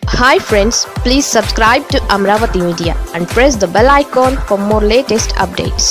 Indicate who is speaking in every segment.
Speaker 1: hi friends please subscribe to Amaravati media and press the bell icon for more latest updates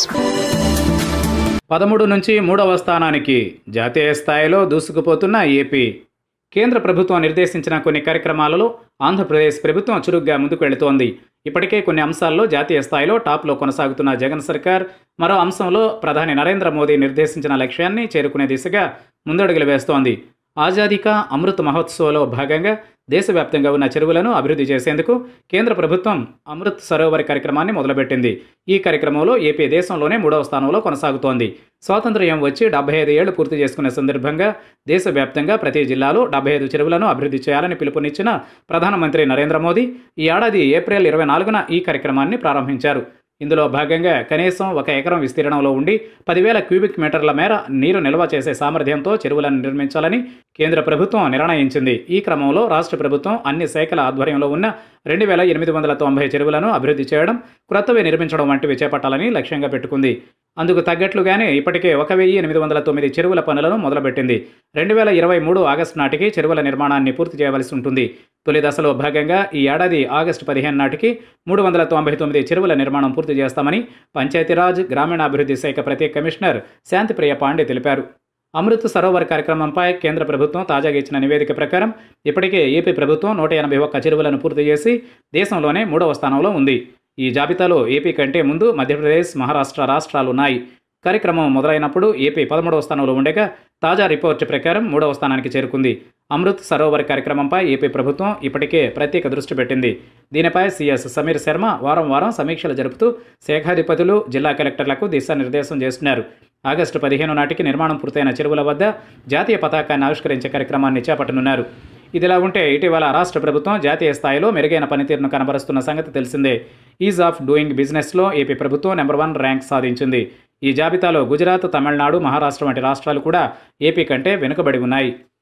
Speaker 2: పదమూడు నుంచి మూడవ స్థానానికి జాతీయ స్థాయిలో దూసుకుపోతున్న ఏపీ కేంద్ర ప్రభుత్వం నిర్దేశించిన కొన్ని కార్యక్రమాలలో ఆంధ్రప్రదేశ్ ప్రభుత్వం చురుగ్గా ముందుకు వెళుతోంది ఇప్పటికే కొన్ని అంశాల్లో జాతీయ స్థాయిలో టాప్లో కొనసాగుతున్న జగన్ సర్కార్ మరో అంశంలో ప్రధాని నరేంద్ర మోదీ నిర్దేశించిన లక్ష్యాన్ని చేరుకునే దిశగా ముందడుగులు వేస్తోంది ఆజాదీ కా అమృత్ మహోత్సవ్లో భాగంగా దేశవ్యాప్తంగా ఉన్న చెరువులను అభివృద్ధి చేసేందుకు కేంద్ర ప్రభుత్వం అమృత్ సరోవర్ కార్యక్రమాన్ని మొదలుపెట్టింది ఈ కార్యక్రమంలో ఏపీ దేశంలోనే మూడవ స్థానంలో కొనసాగుతోంది స్వాతంత్ర్యం వచ్చి డెబ్బై ఐదు ఏళ్లు పూర్తి చేసుకునే సందర్భంగా దేశవ్యాప్తంగా ప్రతి జిల్లాలో డెబ్బై ఐదు చెరువులను అభివృద్ధి చేయాలని పిలుపునిచ్చిన ప్రధానమంత్రి నరేంద్ర మోదీ ఈ ఏడాది ఏప్రిల్ ఇరవై నాలుగున ఈ కార్యక్రమాన్ని ప్రారంభించారు ఇందులో భాగంగా కనీసం ఒక ఎకరం విస్తీర్ణంలో ఉండి పదివేల క్యూబిక్ మీటర్ల మేర నీరు నిల్వ చేసే సామర్థ్యంతో చెరువులను నిర్మించాలని కేంద్ర ప్రభుత్వం నిర్ణయించింది ఈ క్రమంలో రాష్ట్ర ప్రభుత్వం అన్ని శాఖల ఆధ్వర్యంలో ఉన్న రెండు వేల ఎనిమిది వందల తొంభై చెరువులను అభివృద్ధి చేయడం క్రొత్తవి నిర్మించడం వంటివి చేపట్టాలని లక్ష్యంగా పెట్టుకుంది అందుకు తగ్గట్లుగానే ఇప్పటికే ఒక వెయ్యి ఎనిమిది వందల తొమ్మిది చెరువుల పనులను మొదలుపెట్టింది రెండు వేల ఇరవై మూడు ఆగస్టు నాటికి చెరువుల నిర్మాణాన్ని పూర్తి చేయవలసి ఉంటుంది తొలి దశలో భాగంగా ఈ ఏడాది ఆగస్టు పదిహేను నాటికి మూడు వందల తొంభై తొమ్మిది చెరువుల నిర్మాణం పూర్తి చేస్తామని పంచాయతీరాజ్ గ్రామీణాభివృద్ధి శాఖ ప్రత్యేక కమిషనర్ శాంతిప్రియ పాండే తెలిపారు అమృత్ సరోవర్ కార్యక్రమంపై కేంద్ర ప్రభుత్వం తాజాగా ఇచ్చిన నివేదిక ప్రకారం ఇప్పటికే ఏపీ ప్రభుత్వం నూట ఎనభై ఒక్క చెరువులను పూర్తి చేసి దేశంలోనే మూడవ స్థానంలో ఉంది ఈ జాబితాలో ఏపీ కంటే ముందు మధ్యప్రదేశ్ మహారాష్ట్ర రాష్ట్రాలు ఉన్నాయి కార్యక్రమం మొదలైనప్పుడు ఏపీ పదమూడవ స్థానంలో ఉండగా తాజా రిపోర్టు ప్రకారం మూడవ స్థానానికి చేరుకుంది అమృత్ సరోవర్ కార్యక్రమంపై ఏపీ ప్రభుత్వం ఇప్పటికే ప్రత్యేక దృష్టి పెట్టింది దీనిపై సీఎస్ సమీర్ శర్మ వారం వారం సమీక్షలు జరుపుతూ శాఖాధిపతులు జిల్లా కలెక్టర్లకు దిశానిర్దేశం చేస్తున్నారు ఆగస్టు పదిహేను నాటికి నిర్మాణం పూర్తయిన చెరువుల వద్ద జాతీయ పతాకాన్ని ఆవిష్కరించే కార్యక్రమాన్ని చేపట్టనున్నారు ఇదిలా ఉంటే ఇటీవల రాష్ట్ర ప్రభుత్వం జాతీయ స్థాయిలో మెరుగైన పనితీరును కనబరుస్తున్న సంగతి తెలిసిందే ఈజ్ ఆఫ్ డూయింగ్ బిజినెస్లో ఏపీ ప్రభుత్వం నెంబర్ వన్ ర్యాంక్ సాధించింది ఈ జాబితాలో గుజరాత్ తమిళనాడు మహారాష్ట్ర వంటి రాష్ట్రాలు కూడా ఏపీ కంటే వెనుకబడి ఉన్నాయి